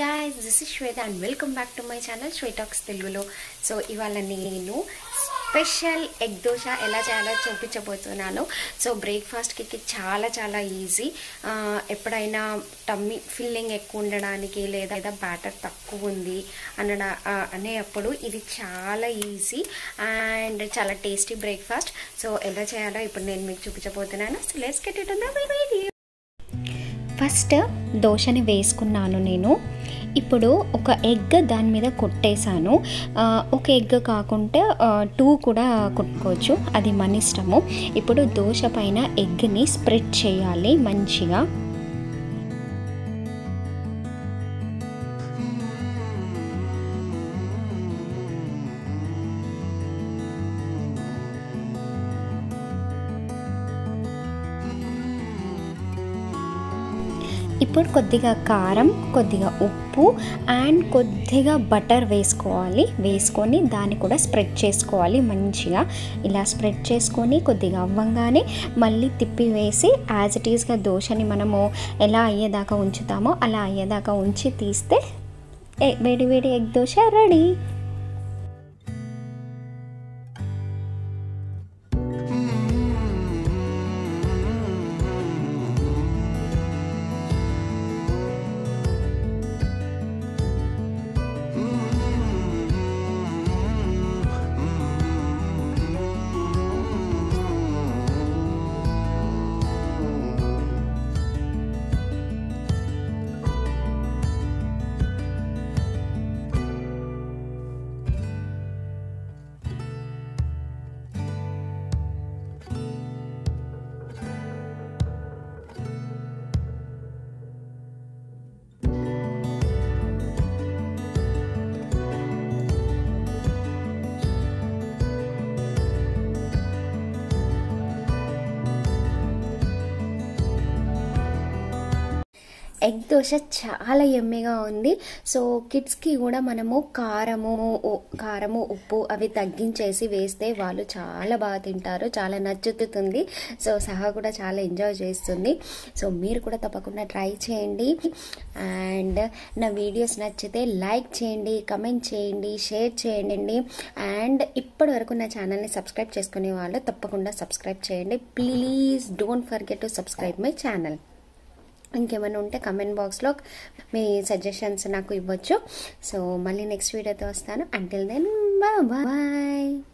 guys this is Shweta and welcome back to my channel శ్వేటాక్స్ తెలుగులో so ఇవాళ నేను స్పెషల్ ఎగ్ దోశ ఎలా చేయాలో చూపించబోతున్నాను సో బ్రేక్ఫాస్ట్కి చాలా చాలా ఈజీ ఎప్పుడైనా టమ్మీ ఫిల్లింగ్ ఎక్కువ ఉండడానికి లేదా లేదా బ్యాటర్ తక్కువ ఉంది అనడా అనేటప్పుడు ఇది చాలా ఈజీ అండ్ చాలా టేస్టీ బ్రేక్ఫాస్ట్ సో ఎలా చేయాలో ఇప్పుడు నేను మీకు చూపించబోతున్నాను so let's get it video first దోశని వేసుకున్నాను నేను ఇప్పుడు ఒక ఎగ్ దాని మీద కొట్టేశాను ఒక ఎగ్ కాకుంటే టూ కూడా కొట్టుకోవచ్చు అది మన ఇష్టము ఇప్పుడు దోశ పైన ఎగ్ని స్ప్రెడ్ చేయాలి మంచిగా ఇప్పుడు కొద్దిగా కారం కొద్దిగా ఉప్పు అండ్ కొద్దిగా బటర్ వేసుకోవాలి వేసుకొని దాన్ని కూడా స్ప్రెడ్ చేసుకోవాలి మంచిగా ఇలా స్ప్రెడ్ చేసుకొని కొద్దిగా అవ్వంగానే మళ్ళీ తిప్పి వేసి యాజ్ ఇట్ ఈస్గా దోశని మనము ఎలా అయ్యేదాకా ఉంచుతామో అలా అయ్యేదాకా ఉంచి తీస్తే వేడి వేడి egg dosa ready egg dosa చాలా ఎమ్మెగా ఉంది సో కిడ్స్కి కూడా మనము కారము కారము ఉప్పు అవి తగ్గించేసి వేస్తే వాళ్ళు చాలా బాగా తింటారు చాలా నచ్చుతుంది సో సహా కూడా చాలా ఎంజాయ్ చేస్తుంది సో మీరు కూడా తప్పకుండా ట్రై చేయండి అండ్ నా వీడియోస్ నచ్చితే లైక్ చేయండి కమెంట్ చేయండి షేర్ చేయండి అండ్ ఇప్పటి వరకు నా ఛానల్ని సబ్స్క్రైబ్ చేసుకునే వాళ్ళు తప్పకుండా సబ్స్క్రైబ్ చేయండి please don't forget to subscribe my channel ఇంకేమైనా ఉంటే కమెంట్ బాక్స్లో మీ సజెషన్స్ నాకు ఇవ్వచ్చు సో మళ్ళీ నెక్స్ట్ వీడియోతో వస్తాను అంటిల్ దెన్ బాయ్